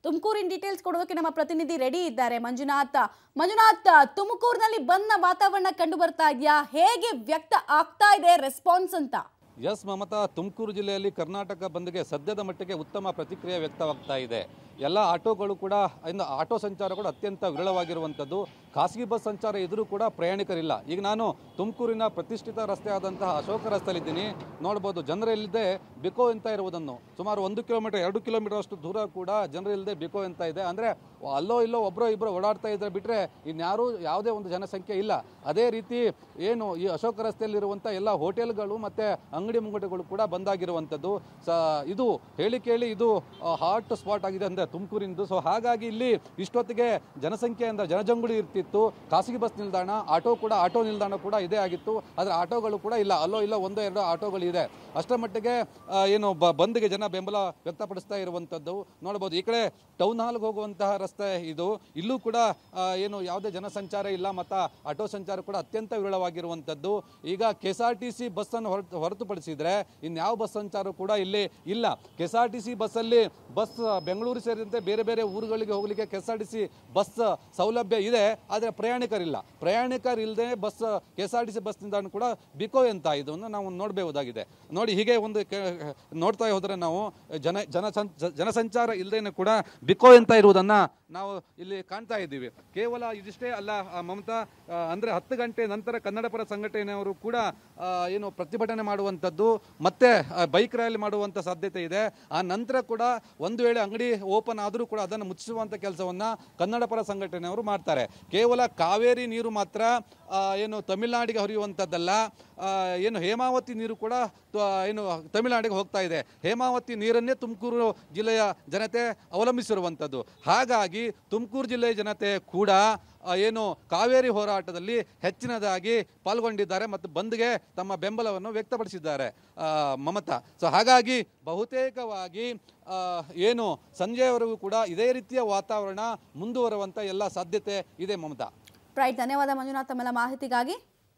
ತುಮಕೂರಿನ ಡೀಟೇಲ್ಸ್ ಕೊಡೋದಕ್ಕೆ ನಮ್ಮ ಪ್ರತಿನಿಧಿ ರೆಡಿ ಇದ್ದಾರೆ ಮಂಜುನಾಥ್ ಮಂಜುನಾಥ್ ತುಮಕೂರಿನಲ್ಲಿ ಬಂದ ವಾತಾವರಣ ಕಂಡು ಬರ್ತಾ ಇದೆಯಾ ಹೇಗೆ ವ್ಯಕ್ತ ಆಗ್ತಾ ಇದೆ ರೆಸ್ಪಾನ್ಸ್ ಅಂತ ಎಸ್ ಮಮತಾ ತುಮಕೂರು ಜಿಲ್ಲೆಯಲ್ಲಿ ಕರ್ನಾಟಕ ಬಂದ್ಗೆ ಸದ್ಯದ ಮಟ್ಟಿಗೆ ಉತ್ತಮ ಪ್ರತಿಕ್ರಿಯೆ ವ್ಯಕ್ತವಾಗ್ತಾ ಇದೆ ಎಲ್ಲ ಆಟೋಗಳು ಕೂಡ ಇನ್ನು ಆಟೋ ಸಂಚಾರ ಕೂಡ ಅತ್ಯಂತ ವಿರಳವಾಗಿರುವಂಥದ್ದು ಖಾಸಗಿ ಬಸ್ ಸಂಚಾರ ಇದ್ರೂ ಕೂಡ ಪ್ರಯಾಣಿಕರಿಲ್ಲ ಈಗ ನಾನು ತುಮಕೂರಿನ ಪ್ರತಿಷ್ಠಿತ ರಸ್ತೆ ಆದಂತಹ ಅಶೋಕ ರಸ್ತೆಯಲ್ಲಿದ್ದೀನಿ ನೋಡ್ಬೋದು ಜನರಿಲ್ಲದೆ ಬಿಕೋ ಅಂತ ಇರುವುದನ್ನು ಸುಮಾರು ಒಂದು ಕಿಲೋಮೀಟರ್ ಎರಡು ಕಿಲೋಮೀಟರ್ ಅಷ್ಟು ದೂರ ಕೂಡ ಜನರಿಲ್ಲದೆ ಬಿಕೋ ಅಂತ ಇದೆ ಅಂದರೆ ಅಲ್ಲೋ ಇಲ್ಲೋ ಒಬ್ಬರೋ ಇಬ್ಬರು ಓಡಾಡ್ತಾ ಇದ್ರೆ ಬಿಟ್ಟರೆ ಇನ್ಯಾರೂ ಯಾವುದೇ ಒಂದು ಜನಸಂಖ್ಯೆ ಇಲ್ಲ ಅದೇ ರೀತಿ ಏನು ಈ ಅಶೋಕ ರಸ್ತೆಯಲ್ಲಿರುವಂಥ ಎಲ್ಲ ಹೋಟೆಲ್ಗಳು ಮತ್ತು ಅಂಗಡಿ ಮುಂಗಡಿಗಳು ಕೂಡ ಬಂದಾಗಿರುವಂಥದ್ದು ಸ ಇದು ಹೇಳಿ ಕೇಳಿ ಇದು ಹಾಟ್ ಸ್ಪಾಟ್ ಆಗಿದೆ ಅಂದರೆ ತುಮಕೂರಿಂದು ಸೊ ಹಾಗಾಗಿ ಇಲ್ಲಿ ಇಷ್ಟೊತ್ತಿಗೆ ಜನಸಂಖ್ಯೆ ಅಂದರೆ ಜನಜಂಗುಳಿ ಇರ್ತಿತ್ತು ಖಾಸಗಿ ಬಸ್ ನಿಲ್ದಾಣ ಆಟೋ ಕೂಡ ಆಟೋ ನಿಲ್ದಾಣ ಕೂಡ ಇದೇ ಆಗಿತ್ತು ಆದರೆ ಆಟೋಗಳು ಕೂಡ ಇಲ್ಲ ಅಲ್ಲೋ ಇಲ್ಲ ಒಂದೋ ಎರಡೋ ಆಟೋಗಳು ಇದೆ ಅಷ್ಟರ ಮಟ್ಟಿಗೆ ಆ, ಏನು ಬ ಬಂದ್ಗೆ ಜನ ಬೆಂಬಲ ವ್ಯಕ್ತಪಡಿಸ್ತಾ ಇರುವಂಥದ್ದು ನೋಡ್ಬೋದು ಈ ಕಡೆ ಟೌನ್ ಹಾಲ್ಗೆ ಹೋಗುವಂತಹ ರಸ್ತೆ ಇದು ಇಲ್ಲೂ ಕೂಡ ಆ, ಏನು ಯಾವುದೇ ಜನಸಂಚಾರ ಇಲ್ಲ ಮತ್ತು ಆಟೋ ಸಂಚಾರ ಕೂಡ ಅತ್ಯಂತ ವಿರಳವಾಗಿರುವಂಥದ್ದು ಈಗ K S R T C ಬಸ್ಸನ್ನು ಹೊರತು ಹೊರತುಪಡಿಸಿದರೆ ಇನ್ಯಾವ ಬಸ್ ಸಂಚಾರ ಕೂಡ ಇಲ್ಲಿ ಇಲ್ಲ K S R T C ಬಸ್ಸಲ್ಲಿ ಬಸ್ ಬೆಂಗಳೂರು ಸೇರಿದಂತೆ ಬೇರೆ ಬೇರೆ ಊರುಗಳಿಗೆ ಹೋಗಲಿಕ್ಕೆ K S R T C bus ಸೌಲಭ್ಯ ಇದೆ ಆದರೆ ಪ್ರಯಾಣಿಕರಿಲ್ಲ ಪ್ರಯಾಣಿಕರಿಲ್ಲದೆ bus K S R T C bus ನಿಲ್ದಾಣ ಕೂಡ ಬಿಕೋ ಅಂತ ಇದನ್ನು ನಾವು ನೋಡಬಹುದಾಗಿದೆ ನೋಡಿ ಹೀಗೆ ಒಂದು ಕೆ- ನೋಡ್ತಾ ಹೋದರೆ ನಾವು ಜನ ಜನ ಜನಸಂಚಾರ ಇಲ್ಲದೇನೆ ಕೂಡ ಬಿಕೋ ಅಂತ ಇರುವುದನ್ನು ನಾವು ಇಲ್ಲಿ ಕಾಣ್ತಾ ಇದ್ದೀವಿ ಕೇವಲ ಇದಿಷ್ಟೇ ಅಲ್ಲ ಆ, ಮಮತಾ ಆ, ಅಂದ್ರೆ ಹತ್ತು ಗಂಟೆ ನಂತರ ಕನ್ನಡ ಪರ ಸಂಘಟನೆಯವರು ಕೂಡ ಆ, ಏನು ಪ್ರತಿಭಟನೆ ಮಾಡುವಂಥದ್ದು ಮತ್ತೆ ಬೈಕ್ ರ್ಯಾಲಿ ಮಾಡುವಂಥ ಸಾಧ್ಯತೆ ಇದೆ ಆ ನಂತರ ಕೂಡ ಒಂದು ವೇಳೆ ಅಂಗಡಿ ಓಪನ್ ಆದರೂ ಕೂಡ ಅದನ್ನು ಮುಚ್ಚಿಸುವಂಥ ಕೆಲಸವನ್ನ ಕನ್ನಡ ಪರ ಸಂಘಟನೆಯವರು ಮಾಡ್ತಾರೆ ಕೇವಲ ಕಾವೇರಿ ನೀರು ಮಾತ್ರ ಆ, ಏನು ತಮಿಳುನಾಡಿಗೆ ಹರಿಯುವಂಥದ್ದಲ್ಲ ಆ, ಏನು ಹೇಮಾವತಿ ನೀರು ಕೂಡ ತ- ಏನು ತಮಿಳುನಾಡಿಗೆ ಹೋಗ್ತಾ ಇದೆ ಹೇಮಾವತಿ ನೀರನ್ನೇ ತುಮಕೂರು ಜಿಲ್ಲೆಯ ಜನತೆ ಅವಲಂಬಿಸಿರುವಂಥದ್ದು ಹಾಗಾಗಿ ತುಮಕೂರು ಜಿಲ್ಲೆಯ ಜನತೆ ಕೂಡ ಆ, ಏನು ಕಾವೇರಿ ಹೋರಾಟದಲ್ಲಿ ಹೆಚ್ಚಿನದಾಗಿ ಪಾಲ್ಗೊಂಡಿದ್ದಾರೆ ಮತ್ತು ಬಂದ್ಗೆ ತಮ್ಮ ಬೆಂಬಲವನ್ನು ವ್ಯಕ್ತಪಡಿಸಿದ್ದಾರೆ ಆ, ಮಮತಾ ಸೊ ಹಾಗಾಗಿ ಬಹುತೇಕವಾಗಿ ಆ, ಏನು ಸಂಜೆಯವರೆಗೂ ಕೂಡ ಇದೇ ರೀತಿಯ ವಾತಾವರಣ ಮುಂದುವರುವಂಥ ಎಲ್ಲ ಸಾಧ್ಯತೆ ಇದೆ ಮಮತಾ ರೈಟ್ ಧನ್ಯವಾದ ಮಂಜುನಾಥ್ ತಮ್ಮೆಲ್ಲ ಮಾಹಿತಿಗಾಗಿ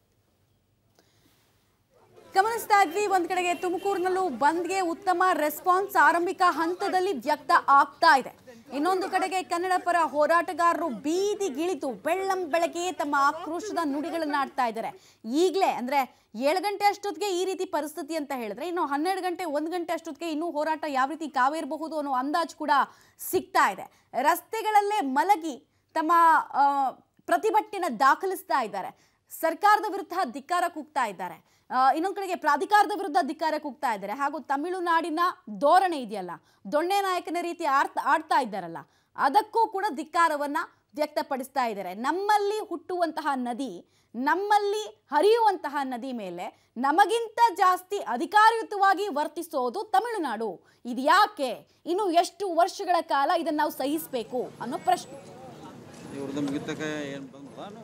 ಗಮನಿಸ್ತಾ ಇದ್ವಿ ಒಂದ್ ಕಡೆಗೆ ತುಮಕೂರಿನಲ್ಲೂ ಬಂದ್ಗೆ ಉತ್ತಮ ರೆಸ್ಪಾನ್ಸ್ ಆರಂಭಿಕ ಹಂತದಲ್ಲಿ ವ್ಯಕ್ತ ಆಗ್ತಾ ಇದೆ ಇನ್ನೊಂದು ಕಡೆಗೆ ಕನ್ನಡ ಪರ ಹೋರಾಟಗಾರರು ಬೀದಿಗಿಳಿತು ಬೆಳ್ಳಂ ಬೆಳಗ್ಗೆ ತಮ್ಮ ಆಕ್ರೋಶದ ನುಡಿಗಳನ್ನ ಆಡ್ತಾ ಇದ್ದಾರೆ ಈಗಲೇ ಅಂದ್ರೆ ಏಳು ಗಂಟೆ ಅಷ್ಟೊತ್ತಿಗೆ ಈ ರೀತಿ ಪರಿಸ್ಥಿತಿ ಅಂತ ಹೇಳಿದ್ರೆ ಇನ್ನು ಹನ್ನೆರಡು ಗಂಟೆ ಒಂದು ಗಂಟೆ ಅಷ್ಟೊತ್ತಿಗೆ ಇನ್ನೂ ಹೋರಾಟ ಯಾವ ರೀತಿ ಕಾವೇರಬಹುದು ಅನ್ನೋ ಅಂದಾಜು ಕೂಡ ಸಿಗ್ತಾ ಇದೆ ರಸ್ತೆಗಳಲ್ಲೇ ಮಲಗಿ ತಮ್ಮ ಆ, ಪ್ರತಿಭಟನೆನ ದಾಖಲಿಸ್ತಾ ಇದ್ದಾರೆ ಸರ್ಕಾರದ ವಿರುದ್ಧ ಧಿಕ್ಕಾರ ಕೂಗ್ತಾ ಇದ್ದಾರೆ ಆ, ಇನ್ನೊಂದ್ ಕಡೆಗೆ ಪ್ರಾಧಿಕಾರದ ವಿರುದ್ಧ ಧಿಕ್ಕಾರ ಕೂಗ್ತಾ ಇದ್ದಾರೆ ಹಾಗೂ ತಮಿಳುನಾಡಿನ ಧೋರಣೆ ಇದೆಯಲ್ಲ ದೊಣ್ಣೆ ನಾಯಕನ ರೀತಿ ಆಡ್ತಾ ಆಡ್ತಾ ಇದ್ದಾರಲ್ಲ ಅದಕ್ಕೂ ಕೂಡ ಧಿಕ್ಕಾರವನ್ನ ವ್ಯಕ್ತಪಡಿಸ್ತಾ ಇದ್ದಾರೆ ನಮ್ಮಲ್ಲಿ ಹುಟ್ಟುವಂತಹ ನದಿ ನಮ್ಮಲ್ಲಿ ಹರಿಯುವಂತಹ ನದಿ ಮೇಲೆ ನಮಗಿಂತ ಜಾಸ್ತಿ ಅಧಿಕಾರಯುತವಾಗಿ ವರ್ತಿಸೋದು ತಮಿಳುನಾಡು ಇದು ಯಾಕೆ ಇನ್ನು ಎಷ್ಟು ವರ್ಷಗಳ ಕಾಲ ಇದನ್ನ ನಾವು ಸಹಿಸಬೇಕು ಅನ್ನೋ ಪ್ರಶ್ನೆ ಇವ್ರದ್ದು ಮುಗಿತಕ ಏನು ಬಂದ್ವಾನು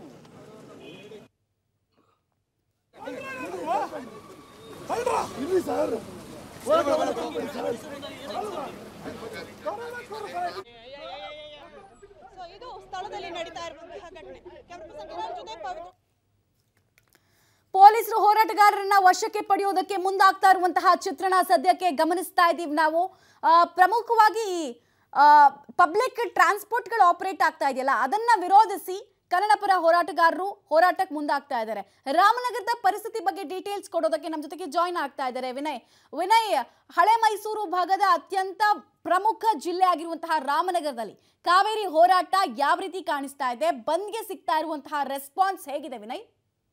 ಸೊ ಇದು ಸ್ಥಳದಲ್ಲಿ ನಡೀತಾ ಇರುವಂತಹ ಘಟನೆ ಕ್ಯಾಮ್ರಾ ಪರ್ಸನ್ ವಿರಾಟ್ ಜೊತೆ ಪವಿತ್ರ ಪೊಲೀಸರು ಹೋರಾಟಗಾರರನ್ನ ವಶಕ್ಕೆ ಪಡೆಯೋದಕ್ಕೆ ಮುಂದಾಗ್ತಾ ಇರುವಂತಹ ಚಿತ್ರಣ ಸದ್ಯಕ್ಕೆ ಗಮನಿಸ್ತಾ ಇದ್ದೀವಿ ನಾವು ಆ, ಪ್ರಮುಖವಾಗಿ ಪಬ್ಲಿಕ್ ಟ್ರಾನ್ಸ್ಪೋರ್ಟ್ಗಳು ಆಪರೇಟ್ ಆಗ್ತಾ ಇದೆಯಲ್ಲ ಅದನ್ನ ವಿರೋಧಿಸಿ ಕನ್ನಡ ಪರ ಹೋರಾಟಗಾರರು ಹೋರಾಟಕ್ಕೆ ಮುಂದಾಗ್ತಾ ಇದ್ದಾರೆ ರಾಮನಗರದ ಪರಿಸ್ಥಿತಿ ಬಗ್ಗೆ ಡೀಟೇಲ್ಸ್ ಕೊಡೋದಕ್ಕೆ ನಮ್ಮ ಜೊತೆಗೆ ಜಾಯಿನ್ ಆಗ್ತಾ ಇದ್ದಾರೆ ವಿನಯ್ ವಿನಯ್ ಹಳೆ ಮೈಸೂರು ಭಾಗದ ಅತ್ಯಂತ ಪ್ರಮುಖ ಜಿಲ್ಲೆ ಆಗಿರುವಂತಹ ರಾಮನಗರದಲ್ಲಿ ಕಾವೇರಿ ಹೋರಾಟ ಯಾವ ರೀತಿ ಕಾಣಿಸ್ತಾ ಇದೆ ಬಂದ್ಗೆ ಸಿಗ್ತಾ ಇರುವಂತಹ ರೆಸ್ಪಾನ್ಸ್ ಹೇಗಿದೆ ವಿನಯ್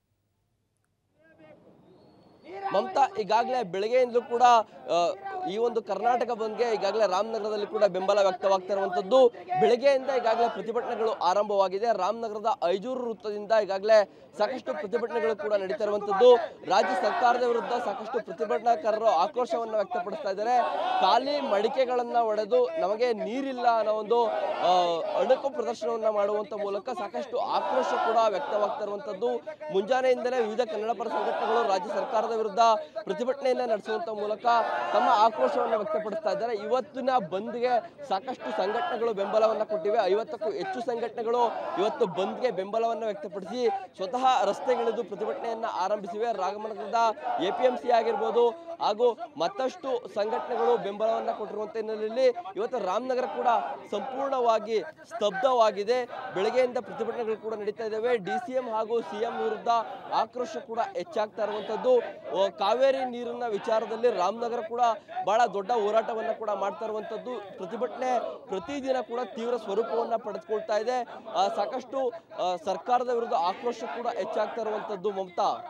ಮಮತಾ ಈಗಾಗಲೇ ಬೆಳಗ್ಗೆಯಿಂದಲೂ ಕೂಡ ಆ, ಈ ಒಂದು ಕರ್ನಾಟಕ ಬಂದ್ಗೆ ಈಗಾಗಲೇ ರಾಮನಗರದಲ್ಲಿ ಕೂಡ ಬೆಂಬಲ ವ್ಯಕ್ತವಾಗ್ತಾ ಇರುವಂತದ್ದು ಬೆಳಗ್ಗೆಯಿಂದ ಈಗಾಗಲೇ ಪ್ರತಿಭಟನೆಗಳು ಆರಂಭವಾಗಿದೆ ರಾಮನಗರದ ಐಜೂರು ವೃತ್ತದಿಂದ ಈಗಾಗಲೇ ಸಾಕಷ್ಟು ಪ್ರತಿಭಟನೆಗಳು ಕೂಡ ನಡೀತಾ ಇರುವಂತದ್ದು ರಾಜ್ಯ ಸರ್ಕಾರದ ವಿರುದ್ಧ ಸಾಕಷ್ಟು ಪ್ರತಿಭಟನಾಕಾರರು ಆಕ್ರೋಶವನ್ನ ವ್ಯಕ್ತಪಡಿಸ್ತಾ ಇದ್ದಾರೆ ಖಾಲಿ ಮಡಿಕೆಗಳನ್ನ ಒಡೆದು ನಮಗೆ ನೀರಿಲ್ಲ ಅನ್ನೋ ಒಂದು ಆ, ಅಣಕು ಪ್ರದರ್ಶನವನ್ನ ಮಾಡುವಂತ ಮೂಲಕ ಸಾಕಷ್ಟು ಆಕ್ರೋಶ ಕೂಡ ವ್ಯಕ್ತವಾಗ್ತಾ ಇರುವಂತದ್ದು ಮುಂಜಾನೆಯಿಂದಲೇ ವಿವಿಧ ಕನ್ನಡ ಪರ ಸಂಘಟನೆಗಳು ರಾಜ್ಯ ಸರ್ಕಾರದ ವಿರುದ್ಧ ವಿರುದ್ಧ ಪ್ರತಿಭಟನೆಯನ್ನ ನಡೆಸುವಂತ ಮೂಲಕ ತಮ್ಮ ಆಕ್ರೋಶವನ್ನು ವ್ಯಕ್ತಪಡಿಸ್ತಾ ಇದ್ದಾರೆ ಇವತ್ತಿನ ಬಂದ್ಗೆ ಸಾಕಷ್ಟು ಸಂಘಟನೆಗಳು ಬೆಂಬಲವನ್ನ ಕೊಟ್ಟಿವೆ ಐವತ್ತಕ್ಕೂ ಹೆಚ್ಚು ಸಂಘಟನೆಗಳು ಇವತ್ತು ಬಂದ್ಗೆ ಬೆಂಬಲವನ್ನ ವ್ಯಕ್ತಪಡಿಸಿ ಸ್ವತಃ ರಸ್ತೆಗಿಳಿದು ಪ್ರತಿಭಟನೆಯನ್ನ ಆರಂಭಿಸಿವೆ ರಾಗಮನಗರದ ಎಪಿಎಂಸಿ ಆಗಿರ್ಬೋದು ಹಾಗೂ ಮತ್ತಷ್ಟು ಸಂಘಟನೆಗಳು ಬೆಂಬಲವನ್ನ ಕೊಟ್ಟಿರುವಂತ ಹಿನ್ನೆಲೆಯಲ್ಲಿ ಇವತ್ತು ರಾಮನಗರ ಕೂಡ ಸಂಪೂರ್ಣವಾಗಿ ಸ್ತಬ್ಧವಾಗಿದೆ ಬೆಳಗ್ಗೆಯಿಂದ ಪ್ರತಿಭಟನೆಗಳು ಕೂಡ ನಡೀತಾ ಇದ್ದಾವೆ ಡಿ ಸಿ ಎಂ ಹಾಗೂ ಸಿಎಂ ವಿರುದ್ಧ ಆಕ್ರೋಶ ಕೂಡ ಹೆಚ್ಚಾಗ್ತಾ ಇರುವಂತದ್ದು ಆ, ಕಾವೇರಿ ನೀರಿನ ವಿಚಾರದಲ್ಲಿ ರಾಮನಗರ ಕೂಡ ಬಹಳ ದೊಡ್ಡ ಹೋರಾಟವನ್ನ ಕೂಡ ಮಾಡ್ತಾ ಇರುವಂತದ್ದು ಪ್ರತಿಭಟನೆ ಪ್ರತಿದಿನ ಕೂಡ ತೀವ್ರ ಸ್ವರೂಪವನ್ನ ಪಡೆದುಕೊಳ್ತಾ ಇದೆ ಆ, ಸಾಕಷ್ಟು ಆ, ಸರ್ಕಾರದ ವಿರುದ್ಧ ಆಕ್ರೋಶ ಕೂಡ ಹೆಚ್ಚಾಗ್ತಾ ಇರುವಂತದ್ದು ಮಮತಾ